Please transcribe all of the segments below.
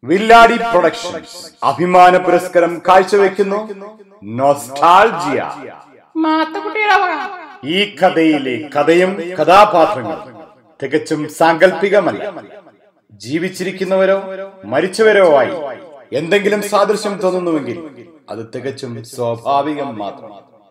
വില്ലാടി productions അഭിമാന പുരസ്കാരം കാഴ്ചവെക്കുന്നു നൊസ്റ്റാൾജിയ മാത്തുക്കുട്ടിയുടെ വക ഈ കഥയിലെ കഥയും കഥാപാത്രങ്ങളും തികച്ചും സാങ്കല്പികമല്ല ജീവിച്ചിരിക്കുന്നവരോ മരിച്ചവരോ ആയി എന്തെങ്കിലും സാദൃശ്യം തോന്നുന്നുവെങ്കിൽ അത് തികച്ചും സ്വാഭാവികം മാത്രം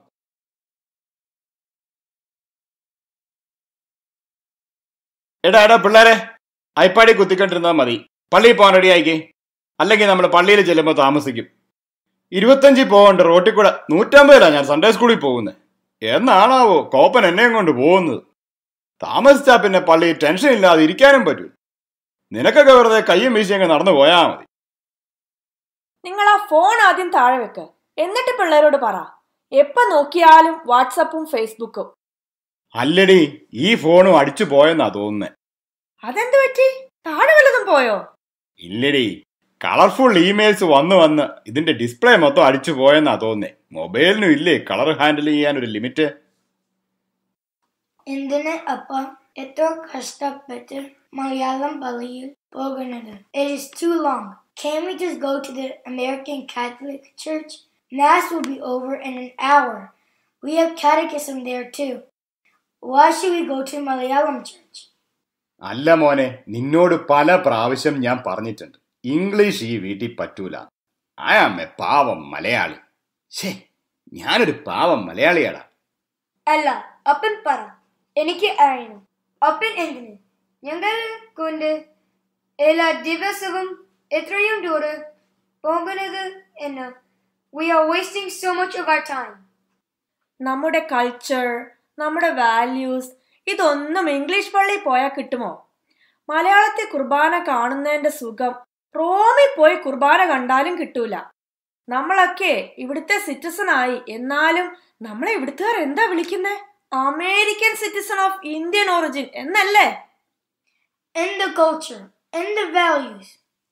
എടാ എടാ പിള്ളേരെ ഐപ്പാടി കുത്തിക്കൊണ്ടിരുന്നാൽ മതി പള്ളിയിൽ പോകാൻ റെഡി ആയിക്കേ അല്ലെങ്കിൽ നമ്മൾ പള്ളിയിൽ ചെല്ലുമ്പോൾ താമസിക്കും ഇരുപത്തഞ്ചിൽ പോകണ്ട റോട്ടിൽ കൂടെ നൂറ്റമ്പതിലാണ് ഞാൻ സൺഡേ സ്കൂളിൽ പോകുന്നത് എന്നാണാവോ കോപ്പൻ എന്നെയും കൊണ്ട് പോകുന്നത് താമസിച്ചാ പിന്നെ പള്ളിയിൽ ടെൻഷൻ ഇല്ലാതെ ഇരിക്കാനും പറ്റൂ നിനക്കൊക്കെ വെറുതെ കയ്യും വീശിയങ്ങ് നടന്നു പോയാ മതി നിങ്ങൾ ആ ഫോൺ ആദ്യം താഴെ വെക്ക് എന്നിട്ട് പിള്ളേരോട് പറ എപ്പോ നോക്കിയാലും വാട്സപ്പും ഫേസ്ബുക്കും അല്ലടി ഈ ഫോണും അടിച്ചു പോയെന്നാ തോന്നുന്നേ അതെന്ത് പറ്റി താഴെ വല്ലതും പോയോ ഇല്ലടി കളർഫുൾ ഇമെയിൽസ് വന്ന് വന്ന് ഇതിന്റെ ഡിസ്പ്ലേ മൊത്തം അടിച്ചു പോയെന്നാ തോന്നുന്നേ മൊബൈലിനും ഇല്ലേ കളർ ഹാൻഡിൽ ചെയ്യാൻ ഒരു ലിമിറ്റ് എന്തിന് അപ്പ എത്ര കഷ്ടപ്പെട്ട് മലയാളം പള്ളിയിൽ പോകുന്നത് It is too long. Can we just go to the American Catholic Church? Mass will be over in an hour. We have catechism there too. Why should we go to Malayalam Church? അല്ല മോനെ നിന്നോട് പല പ്രാവശ്യം ഞാൻ പറഞ്ഞിട്ടുണ്ട് English ഈ വീട്ടിൽ പറ്റൂല ഐ ആം എ പാവം മലയാളി ഷേ ഞാനൊരു പാവം മലയാളിയാടാ അല്ല അപ്പൻ പറ എനിക്ക് അറിയണം അപ്പൻ എന്തിന് ഞങ്ങൾ കൊണ്ട് എല്ലാ ദിവസവും എത്രയും ദൂരം പോകുന്നത് എന്ന് We are wasting so much of our time. നമ്മുടെ കൾച്ചർ നമ്മുടെ വാല്യൂസ് ഇതൊന്നും ഇംഗ്ലീഷ് പള്ളിയിൽ പോയാൽ കിട്ടുമോ മലയാളത്തിൽ കുർബാന കാണുന്നതിന്റെ സുഖം റോമിൽ പോയി കുർബാന കണ്ടാലും കിട്ടൂല നമ്മളൊക്കെ ഇവിടുത്തെ സിറ്റിസൺ ആയി എന്നാലും നമ്മളെ ഇവിടുത്തുകാർ എന്താ വിളിക്കുന്നേ American citizen of Indian origin എന്നല്ലേ And the culture. And the values.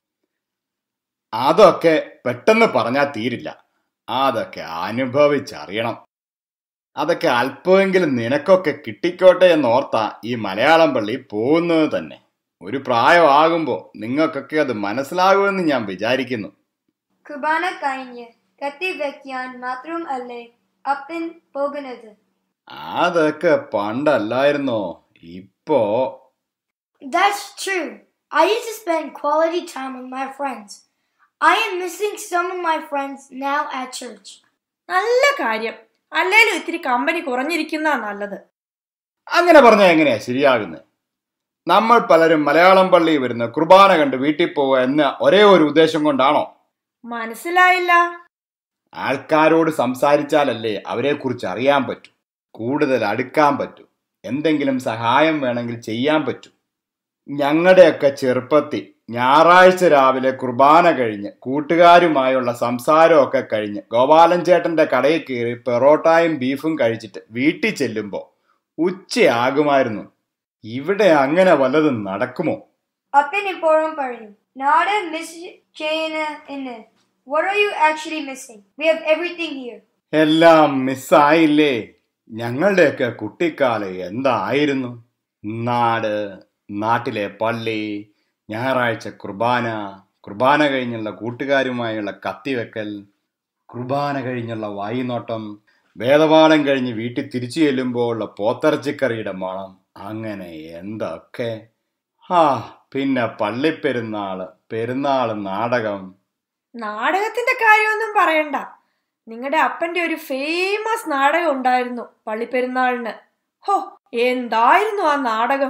അതൊക്കെ പെട്ടെന്ന് പറഞ്ഞാൽ തീരില്ല അതൊക്കെ അനുഭവിച്ചറിയണം അതൊക്കെ അല്പമെങ്കിലും നിനക്കൊക്കെ കിട്ടിക്കോട്ടെ എന്നോർത്താ ഈ മലയാളം പള്ളി പോകുന്നത് തന്നെ ഒരു പ്രായമാകുമ്പോൾ നിങ്ങൾക്കൊക്കെ അത് മനസ്സിലാകുമെന്ന് ഞാൻ വിചാരിക്കുന്നു കുർബാന കഴിഞ്ഞ് കത്തി വയ്ക്കാൻ മാത്രമല്ലേ അപ്പൻ പോകുന്നത് അതൊക്കെ പണ്ടല്ലായിരുന്നോ ഇപ്പോ That's true. I used to spend quality time with my friends. I am missing some of my friends now at church. നല്ല കാര്യം അല്ലേലും ഇത്തിരി കമ്പനി കുറഞ്ഞിരിക്കുന്ന നല്ലത് അങ്ങനെ പറഞ്ഞാൽ എങ്ങനെയാ ശരിയാകുന്നത് നമ്മൾ പലരും മലയാളം പള്ളി വരുന്ന കുർബാന കണ്ട് വീട്ടിൽ പോവുക എന്ന ഒരേ ഒരു ഉദ്ദേശം കൊണ്ടാണോ മനസ്സിലായില്ല ആൾക്കാരോട് സംസാരിച്ചാലല്ലേ അവരെക്കുറിച്ച് അറിയാൻ പറ്റൂ കൂടുതൽ അടുക്കാൻ പറ്റൂ എന്തെങ്കിലും സഹായം വേണമെങ്കിൽ ചെയ്യാൻ പറ്റൂ ഞങ്ങളുടെയൊക്കെ ചെറുപ്പത്തിൽ ഞായറാഴ്ച രാവിലെ കുർബാന കഴിഞ്ഞ് കൂട്ടുകാരുമായുള്ള സംസാരമൊക്കെ കഴിഞ്ഞ് ഗോപാലൻ ചേട്ടന്റെ കടയിൽ കയറി പെറോട്ടായും ബീഫും കഴിച്ചിട്ട് വീട്ടിൽ ചെല്ലുമ്പോൾ ഉച്ചയാകുമായിരുന്നു ഇവിടെ അങ്ങനെ വല്ലതും നടക്കുമോ അപ്പൻ ഇപ്പോഴും പറയും നാട് മിസ് ചെയ്യുന്ന എന്ന് What are you actually missing? We have everything here. എല്ലാം മിസ്സായില്ലേ ഞങ്ങളുടെയൊക്കെ കുട്ടിക്കാലം എന്തായിരുന്നു നാട് നാട്ടിലെ പള്ളി ഞായറാഴ്ച കുർബാന കുർബാന കഴിഞ്ഞുള്ള കൂട്ടുകാരുമായുള്ള കത്തിവെക്കൽ കുർബാന കഴിഞ്ഞുള്ള വായിനോട്ടം വേദപാഠം കഴിഞ്ഞ് വീട്ടിൽ തിരിച്ചു ചെല്ലുമ്പോൾ ഉള്ള പോത്തിറച്ചിക്കറിയുടെ മണം അങ്ങനെ എന്തൊക്കെ ആ പിന്നെ പള്ളിപ്പെരുന്നാള് പെരുന്നാള് നാടകം നാടകത്തിന്റെ കാര്യമൊന്നും പറയണ്ട നിങ്ങളുടെ അപ്പന്റെ ഒരു ഫേമസ് നാടകം ഉണ്ടായിരുന്നു പള്ളിപ്പെരുന്നാളിന് ഹോ എന്തായിരുന്നു ആ നാടകം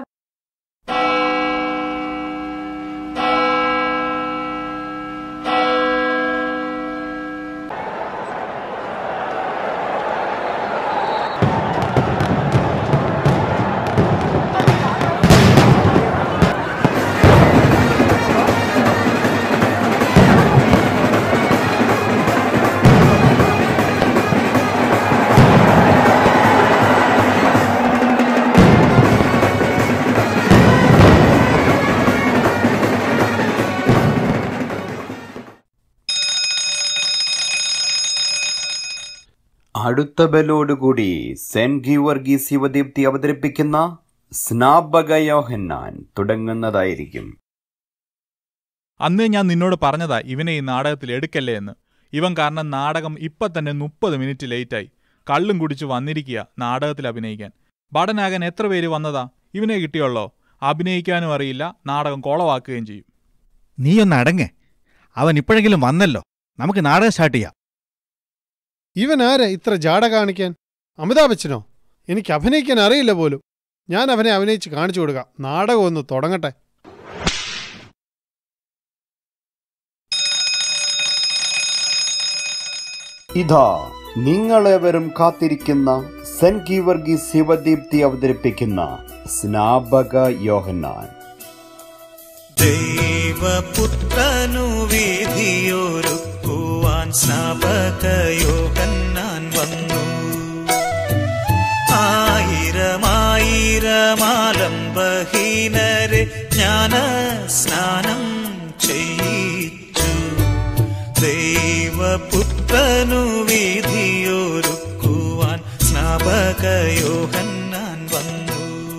അടുത്ത ബലോടുകൂടി സെന്റ് ഗീവർഗീസ് യുവദീപ്തി അവതരിപ്പിക്കുന്ന സ്നാപക യോഹന്നാൻ തുടങ്ങുന്നതായിരിക്കും അന്ന് ഞാൻ നിന്നോട് പറഞ്ഞതാ ഇവനെ ഈ നാടകത്തിൽ എടുക്കല്ലേ എന്ന് ഇവൻ കാരണം നാടകം ഇപ്പം തന്നെ മുപ്പത് മിനിറ്റ് ലേറ്റായി കള്ളും കുടിച്ച് വന്നിരിക്കുക നാടകത്തിൽ അഭിനയിക്കാൻ ഭടനാകാൻ എത്ര പേര് വന്നതാ ഇവനെ കിട്ടിയുള്ളോ അഭിനയിക്കാനും അറിയില്ല നാടകം കോളവാക്കുകയും ചെയ്യും നീയൊന്ന് അടങ്ങ് അവൻ ഇപ്പോഴെങ്കിലും വന്നല്ലോ നമുക്ക് നാടകം സ്റ്റാർട്ട് ചെയ്യാം ഇവൻ ആരാ ഇത്ര ജാട കാണിക്കാൻ അമിതാഭ് ബച്ചനോ എനിക്ക് അഭിനയിക്കാൻ അറിയില്ല പോലും ഞാൻ അവനെ അഭിനയിച്ച് കാണിച്ചു കൊടുക്കാം നാടകം ഒന്ന് തുടങ്ങട്ടെ ഇതാ നിങ്ങളേവരും കാത്തിരിക്കുന്ന സെന്റ് ഗീവർഗീസ് ശിവദീപ്തി അവതരിപ്പിക്കുന്ന സ്നാപക യോഹന്നാൻ ദൈവപുത്രനു വിധിയൊരുക്കുവാൻ സ്നാപകയോഗന്നാൻ വന്നു ആയിരമായിരമാലംബഹീനരെ ജ്ഞാന സ്നാനം ചെയ്യിച്ചു ദൈവപുത്രനു വിധിയൊരുക്കുവാൻ സ്നാപകയോഗന്നാൻ വന്നു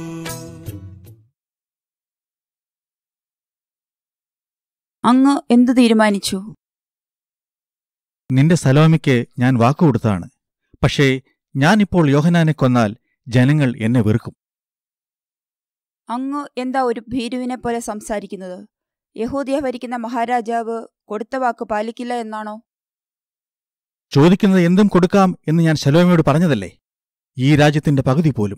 അങ്ങ് എന്തു തീരുമാനിച്ചു നിന്റെ സലോമിക്ക് ഞാൻ വാക്കുകൊടുത്താണ് പക്ഷേ ഞാനിപ്പോൾ യോഹനാനെ കൊന്നാൽ ജനങ്ങൾ എന്നെ വെറുക്കും അങ്ങ് എന്താ ഒരു ഭീരുവിനെ പോലെ സംസാരിക്കുന്നത് യഹൂദിയ ഭരിക്കുന്ന മഹാരാജാവ് കൊടുത്ത വാക്ക് പാലിക്കില്ല എന്നാണോ ചോദിക്കുന്നത് എന്തും കൊടുക്കാം എന്ന് ഞാൻ ശലോമയോട് പറഞ്ഞതല്ലേ ഈ രാജ്യത്തിന്റെ പകുതി പോലും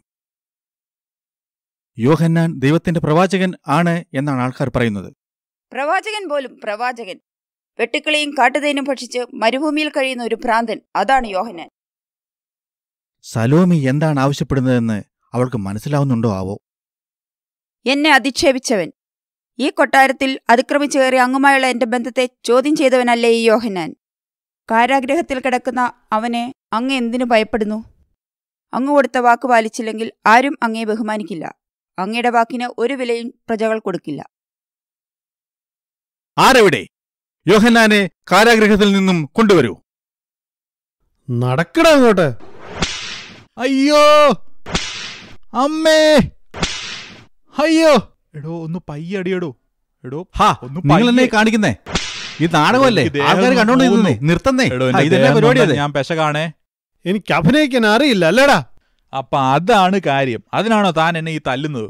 യോഹന്നാൻ ദൈവത്തിന്റെ പ്രവാചകൻ ആണ് എന്നാണ് ആൾക്കാർ പറയുന്നത് പ്രവാചകൻ പോലും പ്രവാചകൻ വെട്ടുക്കിളിയും കാട്ടുതേനും ഭക്ഷിച്ച് മരുഭൂമിയിൽ കഴിയുന്ന ഒരു ഭ്രാന്തൻ അതാണ് യോഹനാൻ സലോമി എന്താണ് ആവശ്യപ്പെടുന്നതെന്ന് അവൾക്ക് മനസ്സിലാവുന്നുണ്ടോ ആവോ എന്നെ അധിക്ഷേപിച്ചവൻ ഈ കൊട്ടാരത്തിൽ അതിക്രമിച്ചു കയറി അങ്ങുമായുള്ള എന്റെ ബന്ധത്തെ ചോദ്യം ചെയ്തവനല്ലേ ഈ യോഹനാൻ കാരാഗ്രഹത്തിൽ കിടക്കുന്ന അവനെ അങ്ങ് എന്തിനു ഭയപ്പെടുന്നു അങ്ങ് കൊടുത്ത വാക്ക് പാലിച്ചില്ലെങ്കിൽ ആരും അങ്ങയെ ബഹുമാനിക്കില്ല അങ്ങയുടെ വാക്കിന് ഒരു വിലയും പ്രജകൾ കൊടുക്കില്ല ആരെവിടെ യോഹന്നാനെ കാരാഗ്രഹത്തിൽ നിന്നും കൊണ്ടുവരൂ നടക്കടാ അങ്ങോട്ട് അയ്യോ അമ്മേ അയ്യോ എടോ ഒന്ന് പയ്യടിയടോ എടോ ഹാ ഒന്ന് നിങ്ങൾ എന്നെ പയ്യെ. കാണിക്കുന്നേ ഇത് നാടകമല്ലേ എനിക്ക് ദേഹം ആൾക്കാർ കണ്ടോണ്ട് നോവുന്നു. നിന്നേ നിർത്തന്നേ എടോ ആ, എന്റെ ഇതെന്നെ ദേഹം പരിപാടി നൊന്താൻ അതെ ഞാൻ പെശ കാണേ എനിക്ക് അഭിനയിക്കാൻ അറിയില്ല അല്ലേടാ അപ്പൊ അതാണ് കാര്യം അതിനാണോ താൻ എന്നെ ഈ തല്ലുന്നത്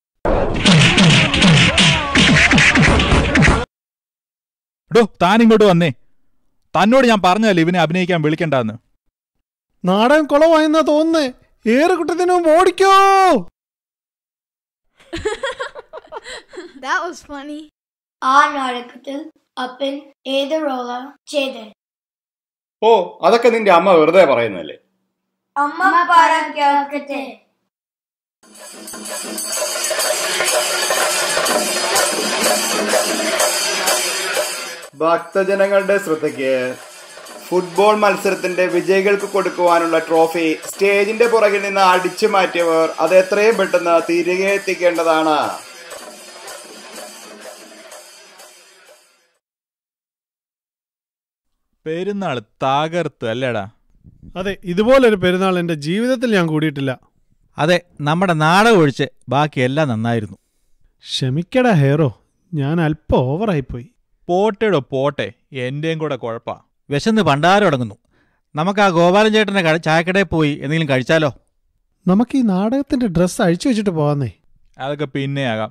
എടോ താൻ ഇങ്ങോട്ട് വന്നേ തന്നോട് ഞാൻ പറഞ്ഞതല്ലേ ഇവനെ അഭിനയിക്കാൻ വിളിക്കണ്ടെന്ന് നാടകം കുളവായെന്നാ തോന്നുന്നേ ഏറെ കുട്ടത്തിന് മുമ്പ് ഓടിക്കോ That was funny. ആ നാടകത്തിൽ അപ്പൻ ഏത് റോളാ ചെയ്തത് ഓ അതൊക്കെ നിന്റെ അമ്മ വെറുതെ പറയുന്നല്ലേ അമ്മ പറ കേൾക്കട്ടെ ഭക്തജനങ്ങളുടെ ശ്രദ്ധയ്ക്ക് ഫുട്ബോൾ മത്സരത്തിന്റെ വിജയികൾക്ക് കൊടുക്കുവാനുള്ള ട്രോഫി സ്റ്റേജിന്റെ പുറകിൽ നിന്ന് അടിച്ചു മാറ്റിയവർ അത് എത്രയും പെട്ടെന്ന് തിരികെ എത്തിക്കേണ്ടതാണ് പെരുന്നാൾ തകർത്ത് അല്ലേടാ അതെ ഇതുപോലൊരു പെരുന്നാൾ എന്റെ ജീവിതത്തിൽ ഞാൻ കൂടിയിട്ടില്ല അതെ നമ്മുടെ നാടകം ഒഴിച്ച് ബാക്കിയെല്ലാം നന്നായിരുന്നു ക്ഷമിക്കടാ ഹേറോ ഞാൻ അല്പം ഓവറായിപ്പോയി പോട്ടെടോ പോട്ടെ എന്റെയും കൂടെ കുഴപ്പാ വിശന്ന് പണ്ടാരം അടങ്ങുന്നു നമുക്ക് ആ ഗോപാലൻ ചേട്ടന്റെ കട- ചായക്കടയിൽ പോയി എന്തെങ്കിലും കഴിച്ചാലോ നമുക്ക് ഈ നാടകത്തിന്റെ ഡ്രസ്സ് അഴിച്ചു വെച്ചിട്ട് പോവാന്നേ അതൊക്കെ പിന്നെ ആകാം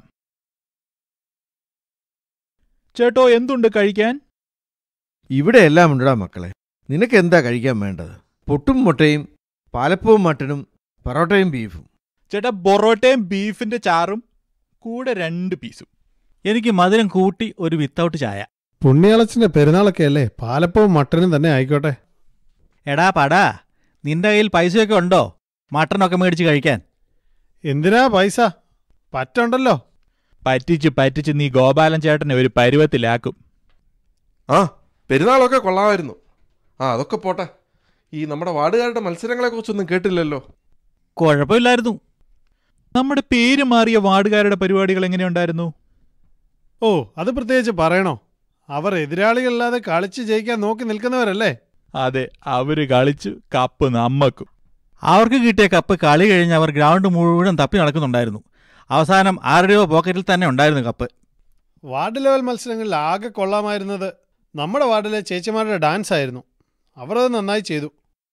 ചേട്ടോ എന്തുണ്ട് കഴിക്കാൻ ഇവിടെ എല്ലാം ഉണ്ടടാ മക്കളെ നിനക്ക് എന്താ കഴിക്കാൻ വേണ്ടത് പൊട്ടും മുട്ടയും പാലപ്പവും മട്ടനും പൊറോട്ടയും ബീഫും ചേട്ടാ പൊറോട്ടയും ബീഫിന്റെ ചാറും കൂടെ രണ്ട് പീസും എനിക്ക് മധുരം കൂട്ടി ഒരു വിത്തൗട്ട് ചായ പുണ്യാളച്ചന്റെ പെരുന്നാളൊക്കെ അല്ലേ പാലപ്പവും മട്ടനും തന്നെ ആയിക്കോട്ടെ എടാ പടാ നിന്റെ കയ്യിൽ പൈസയൊക്കെ ഉണ്ടോ മട്ടനൊക്കെ മേടിച്ച് കഴിക്കാൻ എന്തിനാ പൈസ പറ്റുണ്ടല്ലോ പറ്റിച്ച് പറ്റിച്ച് നീ ഗോപാലൻ ചേട്ടനെ ഒരു പരുവത്തിലാക്കും ആ പെരുന്നാളൊക്കെ കൊള്ളാമായിരുന്നു ആ അതൊക്കെ പോട്ടെ ഈ നമ്മുടെ വാർഡുകാരുടെ മത്സരങ്ങളെ കുറിച്ചൊന്നും കേട്ടില്ലല്ലോ കുഴപ്പമില്ലായിരുന്നു നമ്മുടെ പേര് മാറിയ വാർഡുകാരുടെ പരിപാടികൾ എങ്ങനെയുണ്ടായിരുന്നു ഓ അത് പ്രത്യേകിച്ച് പറയണോ അവർ എതിരാളികളില്ലാതെ കളിച്ച് ജയിക്കാൻ നോക്കി നിൽക്കുന്നവരല്ലേ അതെ അവര് കളിച്ചു കപ്പ് നമ്മക്കും അവർക്ക് കിട്ടിയ കപ്പ് കളി കഴിഞ്ഞ് അവർ ഗ്രൗണ്ട് മുഴുവൻ തപ്പി നടക്കുന്നുണ്ടായിരുന്നു അവസാനം ആരുടെയോ പോക്കറ്റിൽ തന്നെ ഉണ്ടായിരുന്നു കപ്പ് വാർഡ് ലെവൽ മത്സരങ്ങളിൽ ആകെ കൊള്ളാമായിരുന്നത് നമ്മുടെ വാർഡിലെ ചേച്ചിമാരുടെ ഡാൻസ് ആയിരുന്നു അവർ അത് നന്നായി ചെയ്തു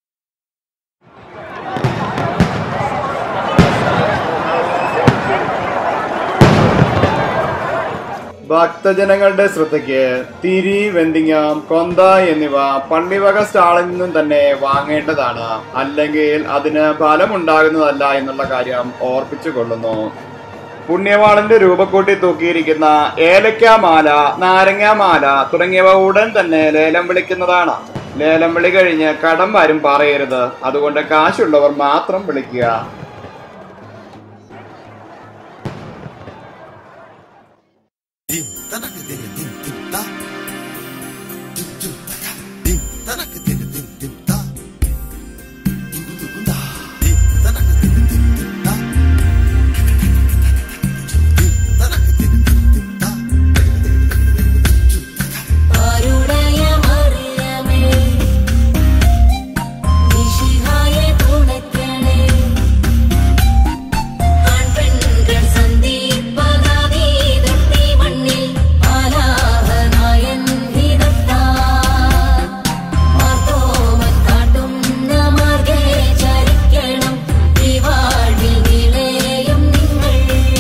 ഭക്തജനങ്ങളുടെ ശ്രദ്ധയ്ക്ക് തിരി വെന്തിങ്ങാം കൊന്ത എന്നിവ പള്ളിവക സ്റ്റാളിൽ നിന്നും തന്നെ വാങ്ങേണ്ടതാണ് അല്ലെങ്കിൽ അതിന് ഫലമുണ്ടാകുന്നതല്ല എന്നുള്ള കാര്യം ഓർപ്പിച്ചു കൊള്ളുന്നു പുണ്യവാളന്റെ രൂപക്കൂട്ടി തൂക്കിയിരിക്കുന്ന ഏലക്കാമാല നാരങ്ങാമാല തുടങ്ങിയവ ഉടൻ തന്നെ ലേലം വിളിക്കുന്നതാണ് ലേലം വിളി കഴിഞ്ഞ് കടം ആരും പറയരുത് അതുകൊണ്ട് കാശുള്ളവർ മാത്രം വിളിക്കുക ആരുടയ മറിയമേ വിശിഹായെ തുണയ്ക്കണേ ആൺപെൺകൾ സന്ദീപനാദി തൊട്ടി മണ്ണിൽ ആലാഹനായൻ വിധത്താൽ മാർത്തോമൻ കാട്ടുന്ന മാർഗേ ചരിക്കണം ഈ വാഴ്വിൽ നിളയും നിങ്ങൾ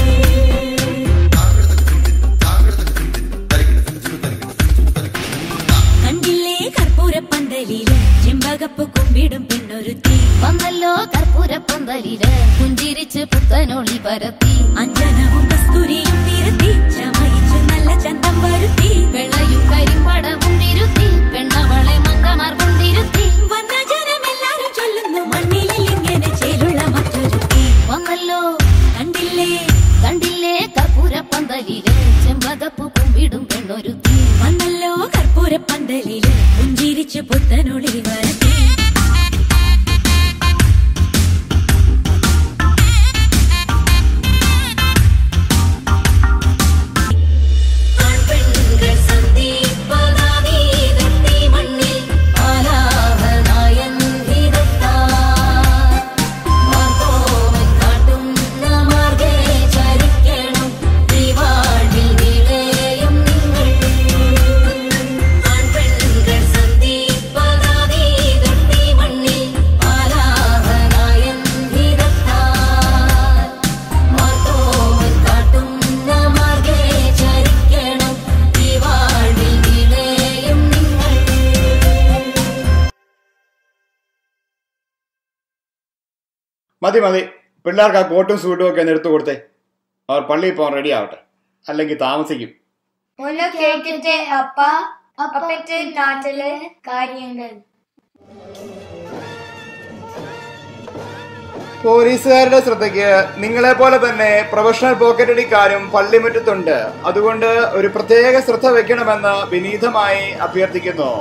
കണ്ടില്ലേ കർപ്പൂരപ്പന്തലില് ചെമ്പകപ്പ് കുമ്പിടും പെണ്ണൊരുത്തി വന്നല്ലോ കർപ്പൂരപ്പന്തലില് പുഞ്ചിരിച്ച് പുത്തനൊളി പരത്തി അഞ്ജനവും കസ്തൂരിയും നിരത്തി ചമയിച്ചു നല്ല ചന്തം വരുത്തി വെള്ളയും കരിമ്പടവും തിരുത്തി പെണ്ണവളെ മങ്കമാർ കൊണ്ടിരുത്തി വന്ന ജനമെല്ലാരും ചൊല്ലുന്നു മണ്ണിലിൽ ഇങ്ങനെ ചേലുള്ള മറ്റൊരുത്തി വന്നല്ലോ കണ്ടില്ലേ കണ്ടില്ലേ കർപ്പൂരപ്പന്തലില് ചെമ്പകപ്പു കുമ്പിടും പെണ്ണൊരുത്തി വന്നല്ലോ കർപ്പൂരപ്പന്തലില് പുഞ്ചിരിച്ചു പുത്തനൊളി വരത്തി ആൺപെൺകൾ സന്ദീപനാദി തൊട്ടി മണ്ണിൽ ആലാഹനായൻ വിധത്താൽ മാർത്തോമൻ കാട്ടുന്ന മാർഗേ ചരിക്കണം ഈ വാഴ്വിൽ നിളയും നിങ്ങൾ ആൺപെൺകൾ സന്ദീപനാദി തൊട്ടി മണ്ണിൽ ആലാഹനായൻ വിധത്താൽ മാർത്തോമൻ കാട്ടുന്ന മാർഗേ ചരിക്കണം ഈ വാഴ്വിൽ നിളയും നിങ്ങൾ മതി മതി പിള്ളേർക്ക് ആ കോട്ടും സൂട്ടും ഒക്കെ ഒന്ന് എടുത്തു കൊടുത്തേ അവർ പള്ളിയിൽ പോകാൻ റെഡി ആവട്ടെ അല്ലെങ്കിൽ താമസിക്കും ഒന്ന് കേൾക്കട്ടെ അപ്പ അപ്പത്തെ നാട്ടിലെ കാര്യങ്ങൾ പോലീസുകാരുടെ ശ്രദ്ധയ്ക്ക് നിങ്ങളെ പോലെ തന്നെ പ്രൊഫഷണൽ പോക്കറ്റടിക്കാരും പള്ളിമുറ്റത്തുണ്ട് അതുകൊണ്ട് ഒരു പ്രത്യേക ശ്രദ്ധ വെക്കണമെന്ന് വിനീതമായി അഭ്യർത്ഥിക്കുന്നു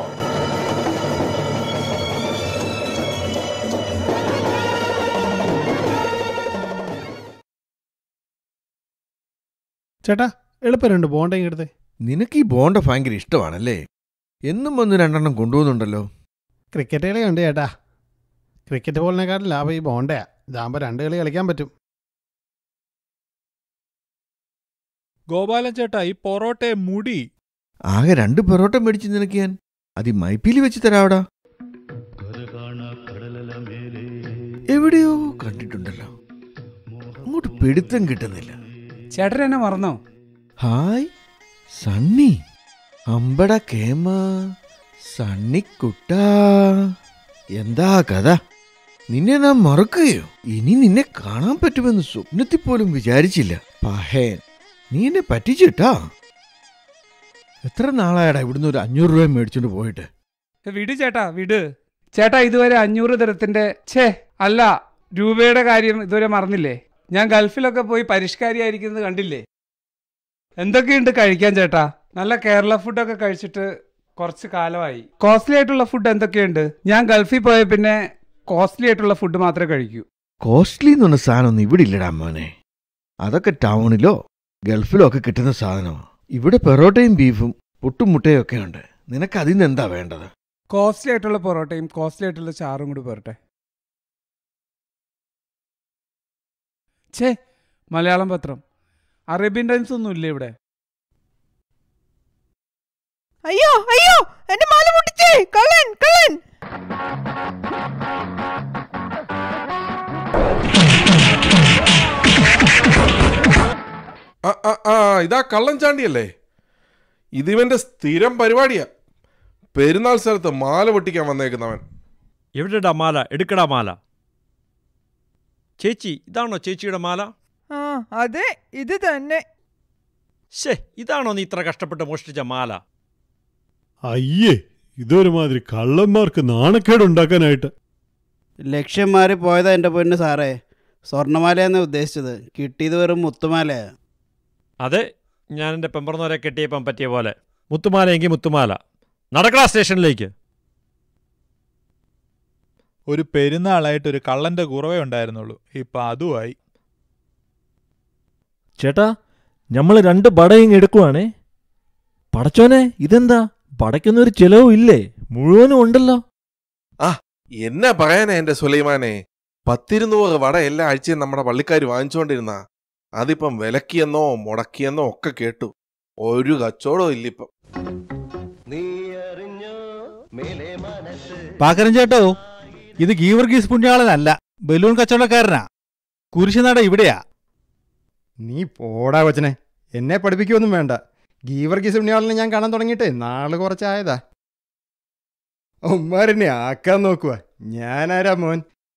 ചേട്ടാ എളുപ്പം രണ്ട് ബോണ്ടയും എടുത്തേ നിനക്ക് ഈ ബോണ്ട ഭയങ്കര ഇഷ്ടമാണല്ലേ എന്നും വന്ന് രണ്ടെണ്ണം കൊണ്ടുപോകുന്നുണ്ടല്ലോ ക്രിക്കറ്റ് കളി ഉണ്ട് ചേട്ടാ ക്രിക്കറ്റ് ബോളിനെക്കാട്ടും ലാഭം ഈ ബോണ്ടയാ ഇതാകുമ്പോൾ രണ്ട് കളി കളിക്കാൻ പറ്റും ഗോപാലൻ ചേട്ടാ ഈ പൊറോട്ടയെ മുടി ആകെ രണ്ട് പൊറോട്ട മേടിച്ച് നിനക്ക് ഞാൻ അത് ഈ മൈപ്പിലി വെച്ച് തരാവടാ എവിടെയോ കണ്ടിട്ടുണ്ടല്ലോ അങ്ങോട്ട് പിടുത്തം കിട്ടുന്നില്ല ചേട്ടൻ എന്നെ മറന്നോ ഹായ് സണ്ണി അമ്പട കേമ സണ്ണിക്കുട്ട എന്താ കഥ നിന്നെ നാം മറക്കുകയോ ഇനി നിന്നെ കാണാൻ പറ്റുമെന്ന് സ്വപ്നത്തിൽ പോലും വിചാരിച്ചില്ല പഹേൻ നീ എന്നെ പറ്റിച്ചിട്ടാ എത്ര നാളായടാ ഇവിടുന്ന് ഒരു അഞ്ഞൂറ് രൂപ മേടിച്ചോണ്ട് പോയിട്ട് വിട് ചേട്ടാ വിട് ചേട്ടാ ഇതുവരെ അഞ്ഞൂറ് തരത്തിന്റെ ഛേ അല്ല രൂപയുടെ കാര്യം ഇതുവരെ മറന്നില്ലേ ഞാൻ ഗൾഫിലൊക്കെ പോയി പരിഷ്കാരിയായിരിക്കുന്നത് കണ്ടില്ലേ എന്തൊക്കെയുണ്ട് കഴിക്കാൻ ചേട്ടാ നല്ല കേരള ഫുഡൊക്കെ കഴിച്ചിട്ട് കുറച്ച് കാലമായി കോസ്റ്റ്ലി ആയിട്ടുള്ള ഫുഡ് എന്തൊക്കെയുണ്ട് ഞാൻ ഗൾഫിൽ പോയ പിന്നെ കോസ്റ്റ്ലി ആയിട്ടുള്ള ഫുഡ് മാത്രമേ കഴിക്കൂ കോസ്റ്റ്ലി എന്ന് പറഞ്ഞ സാധനമൊന്നും ഇവിടെ ഇല്ലടാ മോനെ അതൊക്കെ ടൗണിലോ ഗൾഫിലോ ഒക്കെ കിട്ടുന്ന സാധനമാണ് ഇവിടെ പെറോട്ടയും ബീഫും പുട്ടും മുട്ടയും ഒക്കെ ഉണ്ട് നിനക്ക് അതിൽ നിന്ന് എന്താ വേണ്ടത് കോസ്റ്റ്ലി ആയിട്ടുള്ള പൊറോട്ടയും കോസ്റ്റ്ലി ആയിട്ടുള്ള ചാറും കൂടി പോരട്ടെ ഛേ മലയാളം പത്രം അറേബ്യൻ ടൈംസ് ഒന്നും ഇല്ലേ ഇവിടെ അയ്യോ അയ്യോ എന്റെ മാല പൊട്ടിച്ചേ കള്ളൻ കള്ളൻ ആ ആ ആ ഇതാ കള്ളൻ ചാണ്ടിയല്ലേ ഇതിവന്റെ സ്ഥിരം പരിപാടിയാ പെരുന്നാൾ സ്ഥലത്ത് മാല പൊട്ടിക്കാൻ വന്നേക്കുന്നവൻ എവിടെടാ മാല എടുക്കടാ മാല ചേച്ചി ഇതാണോ ചേച്ചിയുടെ മാല ആ അതെ ഇത് തന്നെ ശേ ഇതാണോ നീ ഇത്ര കഷ്ടപ്പെട്ട് മോഷ്ടിച്ച മാല അയ്യേ ഇതൊരുമാതിരി കള്ളന്മാർക്ക് നാണക്കേട് ഉണ്ടാക്കാനായിട്ട് ലക്ഷ്യം മാറി പോയതാ എൻ്റെ പൊന്ന് സാറേ സ്വർണ്ണമാലയെന്ന് ഉദ്ദേശിച്ചത് കിട്ടിയത് വെറും മുത്തുമാലയാ അതെ ഞാൻ എൻ്റെ പെമ്പറന്നവരെ കെട്ടിയപ്പം പറ്റിയ പോലെ മുത്തുമാല എങ്കിൽ മുത്തുമാല നടക്കടാ സ്റ്റേഷനിലേക്ക് ഒരു പെരുന്നാളായിട്ട് ഒരു കള്ളന്റെ കുറവേ ഉണ്ടായിരുന്നുള്ളൂ ഇപ്പൊ അതുമായി ചേട്ടാ നമ്മൾ രണ്ട് ബടയും എടുക്കുവാണേ പടച്ചോനെ ഇതെന്താ ബടയ്ക്കൊന്നും ഒരു ചെലവും ഇല്ലേ മുഴുവനും ഉണ്ടല്ലോ ആ എന്നാ പറയാനാ എന്റെ സുലൈമാനെ പത്തിരുന്നൂറ് വട എല്ലാ ആഴ്ചയും നമ്മുടെ പള്ളിക്കാർ വാങ്ങിച്ചുകൊണ്ടിരുന്ന അതിപ്പം വിലക്കിയെന്നോ മുടക്കിയെന്നോ ഒക്കെ കേട്ടു ഒരു കച്ചവടവും ഇല്ലിപ്പം പാക്കരൻ ചേട്ടോ ഇത് ഗീവർഗീസ് പുണ്യാളനല്ല ബലൂൺ കച്ചവടക്കാരനാ കുരിശുനട ഇവിടെയാ നീ പോടാ കൊച്ചനെ എന്നെ പഠിപ്പിക്കൊന്നും വേണ്ട ഗീവർഗീസ് പുണ്യാളിനെ ഞാൻ കാണാൻ തുടങ്ങിയിട്ടേ നാള് കുറച്ചായതാ ഉമ്മാരെന്നെ ആക്കാൻ നോക്കുക ഞാനാരാ മോൻ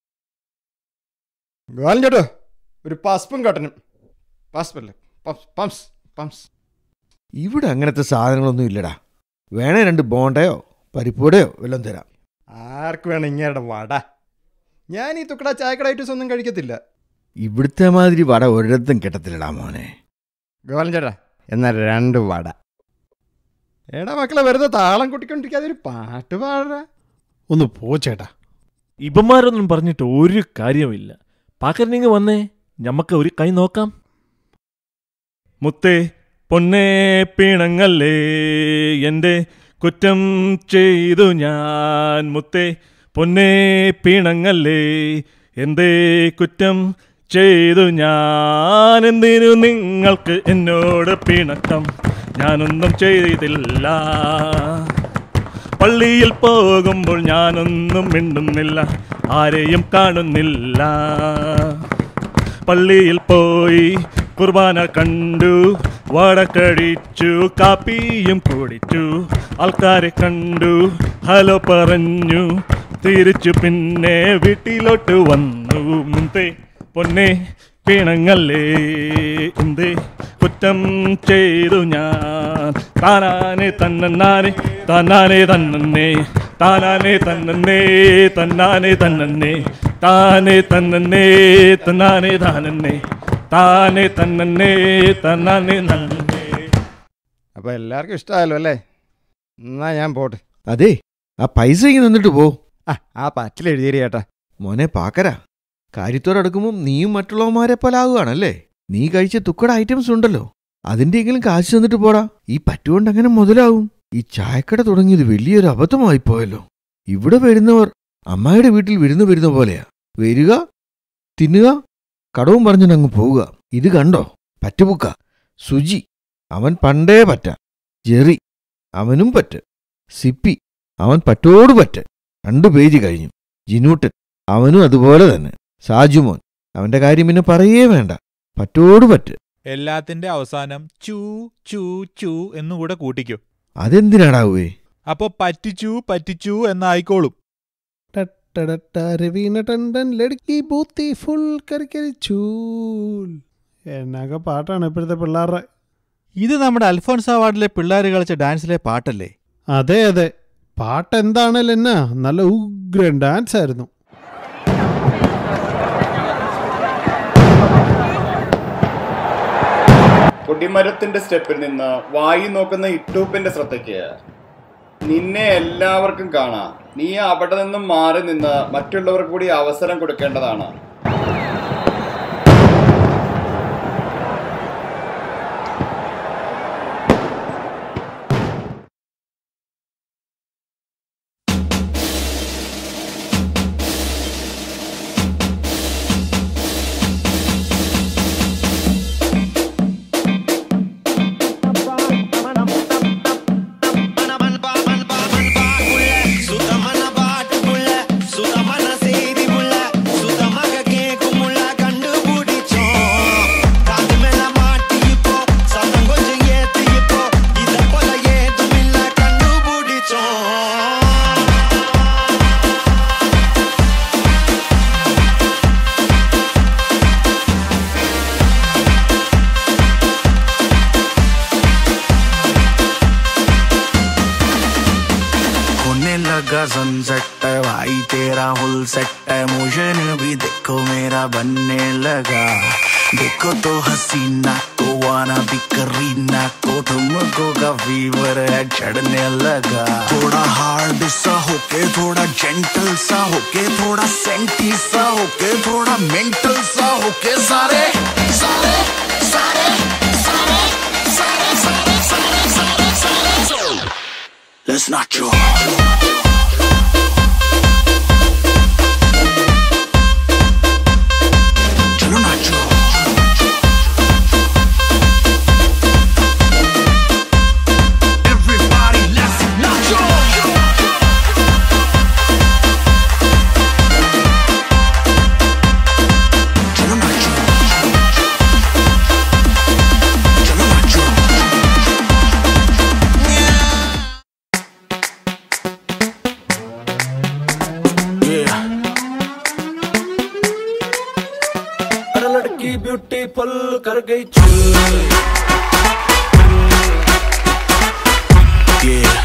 ഗോലൻ ചേട്ടോ ഒരു പസ്പും കട്ടനും പസ്പല്ലേ പംസ് പംസ് പംസ് ഇവിടെ അങ്ങനത്തെ സാധനങ്ങളൊന്നും ഇല്ലടാ വേണേ രണ്ട് ബോണ്ടയോ പരിപ്പൂടയോ വല്ലതും തരാം ആർക്ക് വേണം ഇങ്ങേരുടെ വട ഞാൻ ഈ തുക്കട ചായക്കട ഐറ്റംസ് ഒന്നും കഴിക്കത്തില്ല ഇവിടുത്തെ മാതിരി വട ഒരിടത്തും കിട്ടത്തില്ലടാ മോനെ ഗോലൻ ചേട്ടാ എന്നാൽ രണ്ട് വട എടാ മക്കളെ വെറുതെ താളം കൊട്ടിക്കൊണ്ടിരിക്കാതെ ഒരു പാട്ട് പാടാ ഒന്ന് പോ ചേട്ടാ ഇവന്മാരൊന്നും പറഞ്ഞിട്ട് ഒരു കാര്യമില്ല പാക്കരനിങ് വന്നേ ഞമ്മക്ക് ഒരു കൈ നോക്കാം മുത്തേ പൊന്നേ പീണങ്ങല്ലേ എൻ്റെ കുറ്റം ചെയ്തു ഞാൻ മുത്തേ പൊന്നേ പീണങ്ങല്ലേ എന്തേ കുറ്റം ചെയ്തു ഞാൻ എന്തിനു നിങ്ങൾക്ക് എന്നോട് പിണക്കം ഞാനൊന്നും ചെയ്തില്ല പള്ളിയിൽ പോകുമ്പോൾ ഞാനൊന്നും മിണ്ടുന്നില്ല ആരെയും കാണുന്നില്ല പള്ളിയിൽ പോയി കുർബാന കണ്ടു വടക്കടിച്ചു കാപ്പിയും കുടിച്ചു ആൾക്കാരെ കണ്ടു ഹലോ പറഞ്ഞു തിരിച്ചു പിന്നെ വീട്ടിലോട്ട് വന്നു മുന്തേ പൊന്നെ പിണങ്ങല്ലേ എന്തേ കുറ്റം ചെയ്തു ഞാൻ താനാനെ തന്നാനെ താനാനെ തന്നേ താനാനെ തന്നേ തന്നാനെ തന്നേ താനെ തന്നേ തന്നാനെ താനന്നേ താനെ തന്നേ തന്നാനെ നന്നേ അപ്പൊ എല്ലാവർക്കും ഇഷ്ടമായല്ലോ അല്ലേ എന്നാ ഞാൻ പോട്ടെ അതെ ആ പൈസ ഇങ്ങ് നിന്നിട്ട് പോ ആ ആ പറ്റിൽ എഴുതിയേരി ചേട്ടാ മോനെ പാക്കരാ കാര്യത്തോടടുക്കുമ്പോൾ നീയും മറ്റുള്ളവന്മാരെ പോലെ ആകുകയാണല്ലേ നീ കഴിച്ച തുക്കട ഐറ്റംസ് ഉണ്ടല്ലോ അതിന്റെയെങ്കിലും കാശ് തന്നിട്ട് പോടാ ഈ പറ്റുകൊണ്ട് അങ്ങനെ മുതലാവും ഈ ചായക്കട തുടങ്ങിയത് വലിയൊരു അബദ്ധമായി പോയല്ലോ ഇവിടെ വരുന്നവർ അമ്മായിയുടെ വീട്ടിൽ വിരുന്ന് വരുന്ന പോലെയാ വരിക തിന്നുക കടവും പറഞ്ഞിട്ട് അങ്ങ് പോവുക ഇത് കണ്ടോ പറ്റുപുക്ക സുജി അവൻ പണ്ടേ പറ്റ ജെറി അവനും പറ്റ് സിപ്പി അവൻ പറ്റോട് പറ്റ് രണ്ടു പേജ് കഴിഞ്ഞു ജിനൂട്ടൻ അവനും അതുപോലെ തന്നെ സാജുമോൻ അവന്റെ കാര്യം പിന്നെ പറയേ വേണ്ട പറ്റോട് പറ്റ് എല്ലാത്തിന്റെ അവസാനം ചൂ ചൂ ചൂ എന്നും കൂടെ കൂട്ടിക്കോ അതെന്തിനാടാവേ അപ്പൊ പറ്റിച്ചു പറ്റിച്ചു എന്നായിക്കോളും രവീന ടണ്ടൻ ലടുക്കി ബൂത്തി ഫുൾ കരിക്കരി ചൂൽ എന്നൊക്കെ പാട്ടാണ് ഇപ്പോഴത്തെ പിള്ളേരുടെ ഇത് നമ്മുടെ അൽഫോൺസ് അവാർഡിലെ പിള്ളേർ കളിച്ച ഡാൻസിലെ പാട്ടല്ലേ അതെ അതെ പാട്ട് എന്താണല്ലോ എന്നാ നല്ല ഉഗ്രൻ ഡാൻസ് ആയിരുന്നു കൊടിമരത്തിന്റെ സ്റ്റെപ്പിൽ നിന്ന് വായി നോക്കുന്ന ഇട്ടൂപ്പിന്റെ ശ്രദ്ധയ്ക്ക് നിന്നെ എല്ലാവർക്കും കാണാം നീ അവിടെ നിന്നും മാറി നിന്ന് മറ്റുള്ളവർക്ക് കൂടി അവസരം കൊടുക്കേണ്ടതാണ് होने लगा सनसेट भाई तेरा हुल सेट है मोशन भी देखो मेरा बनने लगा देखो तो हसीना को वाना भी करीना को तुमको का फीवर है चढ़ने लगा थोड़ा हार्ड सा होके थोड़ा जेंटल सा होके थोड़ा सेंटी सा होके थोड़ा मेंटल सा होके सारे सारे सारे सारे सारे सारे सारे सारे सारे सारे Let's not joke. चलो नाचो Everybody, let's nacho. चलो नाचो चलो नाचो Yeah. अरे लड़की ब्यूटीफुल कर गई चुल Yeah.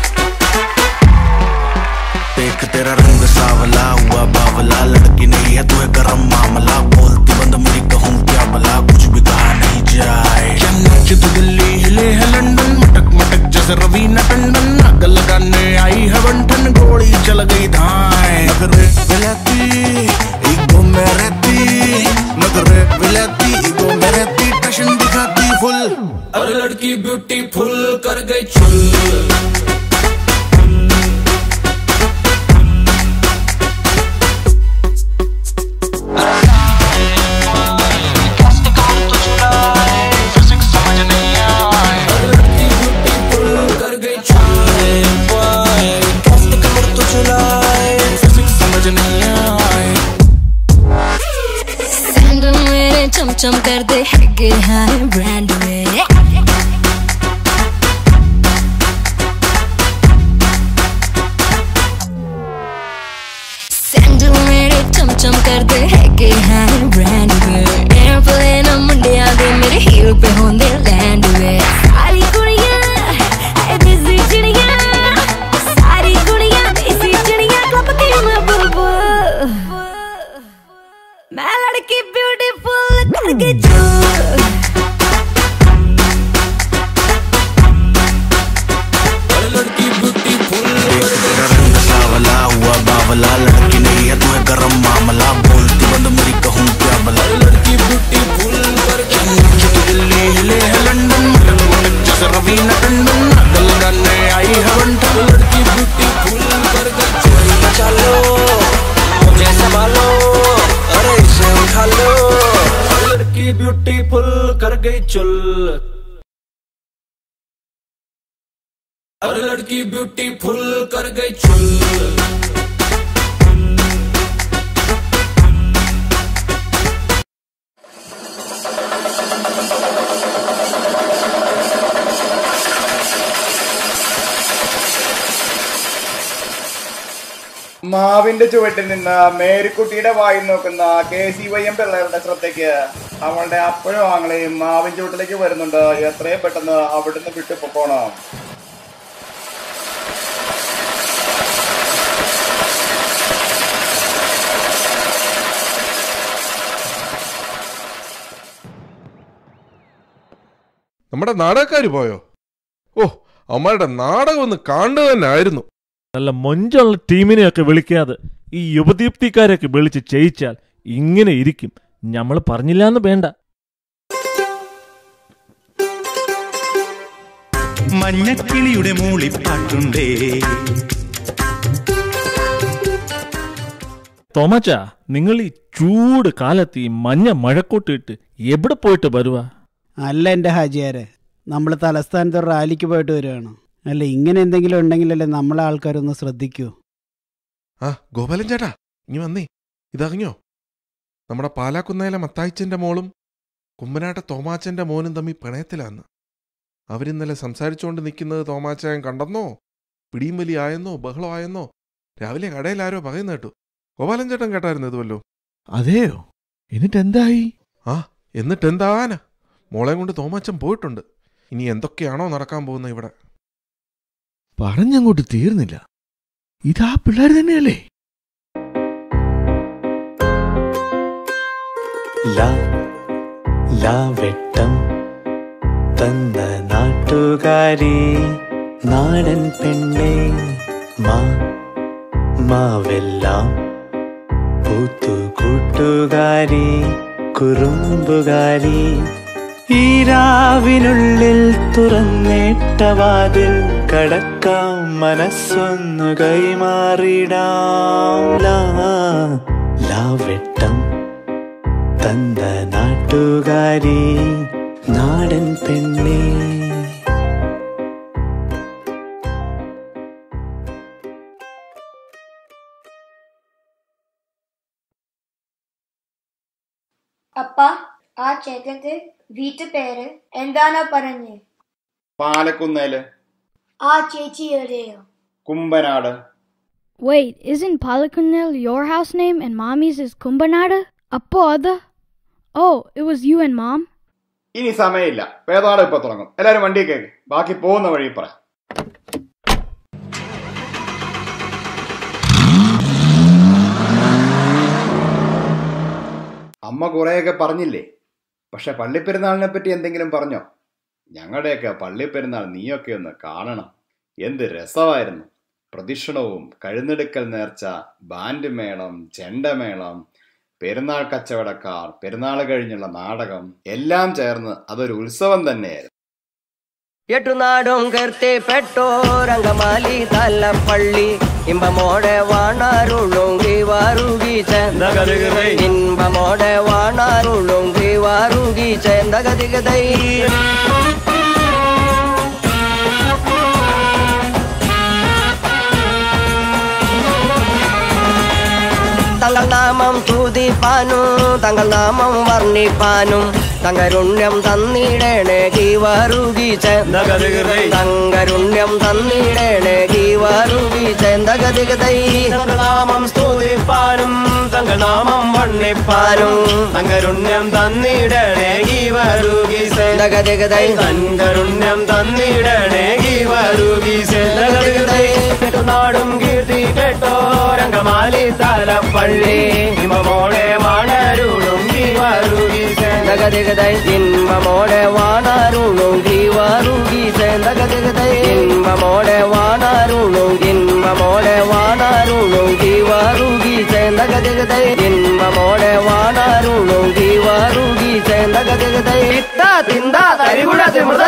देख तेरा रंग सावला हुआ बावला लड़की नहीं है तू है गरम मामला बोलती बंद मुझे कहूँ क्या भला कुछ भी कहा नहीं जाए चन्नच तो दिल्ली हिले है लंदन मटक मटक जैसे रवीना टंडन आग लगाने आई है बंटन गोली चल गई धाए नगरे विलाती ईगो में रहती नगरे विलाती ईगो में रहती टशन दिखाती फुल अरे लड़की ब्यूटीफुल कर गई चुल कर गई समझ नहीं आए सैंडल मेरे चमचम कर दे हैगे हाय ब्रांड में सैंडल मेरे चमचम कर दे हैगे हाय ब्रांड में एयरप्लेन मुंडिया दे मेरे हील पे होंदे लैंड में सारी कुड़ियां है देसी चिड़ियां सारी कुड़ियां देसी चिड़ियां क्लब की मैं बुलबुल मैं लड़की ब्यूटीफुल करके चूर तेरा रंग सावला हुआ बावला लड़की नहीं है तू है गरम मामला बोलती बंद मेरी कहूँ क्या भला लड़की ब्यूटी फुल कर दिल्ली हिले है लंदन मटक मटक जैसे रवीना टंडन आग लगाने आई है बंटन लड़की ब्यूटी फुल कर चलो मुझे संभालो अरे इसे उठा लो लड़की ब्यूटीफुल कर गई चुल अरे लड़की ब्यूटीफुल कर गई चुल മാവിന്റെ ചുവട്ടിൽ നിന്ന് മേരിക്കുട്ടിയുടെ വായിൽ നോക്കുന്ന കെ സി വൈ എം പിള്ളേരുടെ ശ്രദ്ധയ്ക്ക് അവളുടെ അപ്പഴും ആങ്ങളെയും മാവിൻ ചുവട്ടിലേക്ക് വരുന്നുണ്ട് എത്രയും പെട്ടെന്ന് അവിടുന്ന് വിട്ടു പൊക്കോണം നമ്മുടെ നാടകക്കാര് പോയോ ഓ അമ്മയുടെ നാടകം ഒന്ന് കാണുക തന്നെ ആയിരുന്നു നല്ല മൊഞ്ചുള്ള ടീമിനെയൊക്കെ വിളിക്കാതെ ഈ യുവദീപ്തിക്കാരെയൊക്കെ വിളിച്ച് ചെയ്യിച്ചാൽ ഇങ്ങനെ ഇരിക്കും നമ്മൾ പറഞ്ഞില്ലാന്ന് വേണ്ട മഞ്ഞക്കിളിയുടെ മൂളിപ്പാട്ടുണ്ടേ തോമച്ച നിങ്ങൾ ഈ ചൂട് കാലത്ത് ഈ മഞ്ഞ മഴക്കോട്ടിട്ട് എവിടെ പോയിട്ട് വരുവാ അല്ല എൻ്റെ ഹാജിയാരെ നമ്മൾ തലസ്ഥാനത്ത് ഒരു റാലിക്ക് പോയിട്ട് വരികയാണ് അല്ല ഇങ്ങനെ എന്തെങ്കിലും ഉണ്ടെങ്കിലല്ലേ നമ്മളെ ആൾക്കാരൊന്ന് ശ്രദ്ധിക്കൂ ആ ഗോപാലൻ ചേട്ടാ ഇനി വന്നേ ഇതറിഞ്ഞോ നമ്മുടെ പാലാക്കുന്നയിലെ മത്തായിച്ചന്റെ മോളും കുമ്പനാട്ട തോമാച്ചന്റെ മോനും തമ്മിൽ പ്രണയത്തിലാന്ന് അവരിന്നലെ സംസാരിച്ചുകൊണ്ട് നിൽക്കുന്നത് തോമാച്ചായൻ കണ്ടെന്നോ പിടിയും വലി ആയെന്നോ ബഹളം ആയെന്നോ രാവിലെ കടയിൽ ആരോ പറയുന്ന കേട്ടു ഗോപാലൻ ചേട്ടൻ കേട്ടായിരുന്നു ഇതുവല്ലോ അതെയോ എന്നിട്ട് എന്തായി ആ എന്നിട്ട് എന്താവാനാ മോളെ കൊണ്ട് തോമാച്ചൻ പോയിട്ടുണ്ട് ഇനി എന്തൊക്കെയാണോ നടക്കാൻ പോകുന്നത് ഇവിടെ പറഞ്ഞങ്ങോട്ട് തീർന്നില്ല ഇതാ പിള്ളേർ തന്നെയല്ലേ ലാ ലാ വെട്ടം തന്ന നാട്ടുകാരി നാടൻ പെണ്ണെ മാ മാവെല്ലാം പൂത്തു കൂട്ടുകാരി കുറുമ്പുകാരി ഈ രാവിനുള്ളിൽ തുറന്നേട്ട വാതിൽ കടക്കാം മനസ്സൊന്നു കൈമാറിടാം ലാ ലാ വെട്ടം തന്ന നാട്ടുകാരി നാടൻ പെണ്ണേ അപ്പ ആ ചേട്ടന്റെ വീട്ടുപേര് എന്താണോ പറഞ്ഞ് പാലക്കുന്നേല് ആ ചേച്ചി എവിടെയോ Kumbanad Wait, isn't Palakunil your house name and mommy's is Kumbanada? Appo ada? Oh, it was you and mom? ഇനി സമയമില്ല വേദാളം ഇപ്പൊ തുടങ്ങും എല്ലാരും വണ്ടി കേക്ക് ബാക്കി പോകുന്ന വഴി പറ അമ്മ കുറേയൊക്കെ പറഞ്ഞില്ലേ പക്ഷെ പള്ളിപ്പെരുന്നാളിനെ പറ്റി എന്തെങ്കിലും പറഞ്ഞോ ഞങ്ങളുടെയൊക്കെ പള്ളിപ്പെരുന്നാൾ നീയൊക്കെ ഒന്ന് കാണണം എന്ത് രസമായിരുന്നു പ്രദക്ഷിണവും കഴുന്നെടുക്കൽ നേർച്ച ബാൻഡ് മേളം ചെണ്ടമേളം പെരുന്നാൾ കച്ചവടക്കാർ പെരുന്നാൾ കഴിഞ്ഞുള്ള നാടകം എല്ലാം ചേർന്ന് അതൊരു ഉത്സവം തന്നെയായിരുന്നു എട്ടുനാടും കീർത്തി പെട്ടോരംഗമാലി തലപ്പള്ളി ഇമ്പമോടെ വാണാരുളുങ്കി വാറുകി ചേന്തകതികതൈ ഇമ്പമോടെ വാണാരുളുങ്കി വാറുകി ചേന്തകതികതൈ തങ്ങൾ നാമം തൂതിപ്പാനും തങ്ങൾ നാമം വർണ്ണിപ്പാനും തങ്കരുണ്യം തന്നിടേണേ കീവാറുകി ചേന്തകതികതൈ തങ്കരുണ്യം തന്നിടേണേ കീവാറുകി ചേന്തകതികതൈ നാമം സ്തുതിപ്പാനും തങ്കനാമം വണ്ണിപ്പാനും തങ്കരുണ്യം തന്നിടണേ കീവരുകി ചേന്തകതികതൈ തങ്കരുണ്യം തന്നിടണേ കീവരുകി ചേന്തകതികതൈ നാടും കീർത്തി കേട്ടോ രംഗമാലി തലപ്പള്ളി ഹിമമോടെ വാണരുളും കീവരുകി ചേന്തകതികതൈ ഇன்பമോടെ വാണരുളും കീവരുകി ചേന്തകതികതൈ ഇன்பമോടെ വാണരുളും ഇன்பമോടെ വാണരുളും കീവരുകി ചേന്തകതികതൈ ഇன்பമോടെ വാണരുളും കീവരുകി ചേന്തകതികതൈ ഇത്ത തിന്ത തരികുട തിമൃത